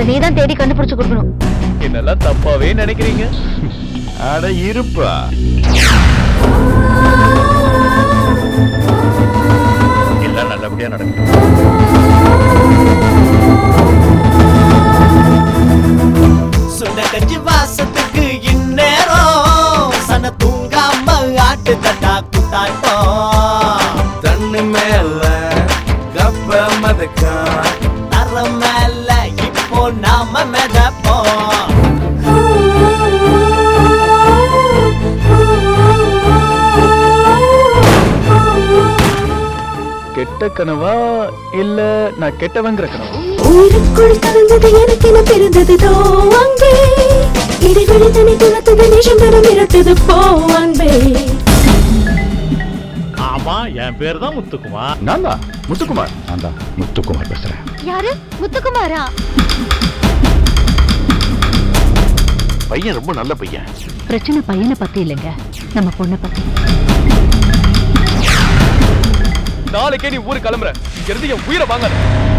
அதை நீ தான் தேடி கண்டுபிடிச்சு கொடுக்கணும் என்னெல்லாம் தப்பாவே நினைக்கிறீங்க அட இருப்பா எல்லாம் நல்லபடியா நடக்கும் சுண்ட கஞ்சி வாசத்துக்கு இந்நேரம் சன தூங்காம ஆட்டு தட்டா குத்தாட்டம் தண்ணி மேல கப்ப மதக்கான் தர மேல இப்போ நாம மிதப்போம் கெட்ட கனவா இல்ல நான் கெட்டவங்கிற கனவா உயிருக்குள் கலந்தது எனக்கு என பிறந்தது தோ அன்பே இடைவெளி தனி துளத்தது நிஜம் தரம் இரட்டது போ அன்பே ஆமா என் பேர் தான் முத்துக்குமார் நான் தான் முத்துக்குமார் நான் தான் முத்துக்குமார் பேசுறேன் யாரு முத்துக்குமாரா பையன் ரொம்ப நல்ல பையன் பிரச்சனை பையனை பத்தி இல்லைங்க நம்ம பொண்ணை பத்தி நாளைக்கே நீ ஊருக்கு கிளம்புற இங்க இருந்து என் உயிரை வாங்காத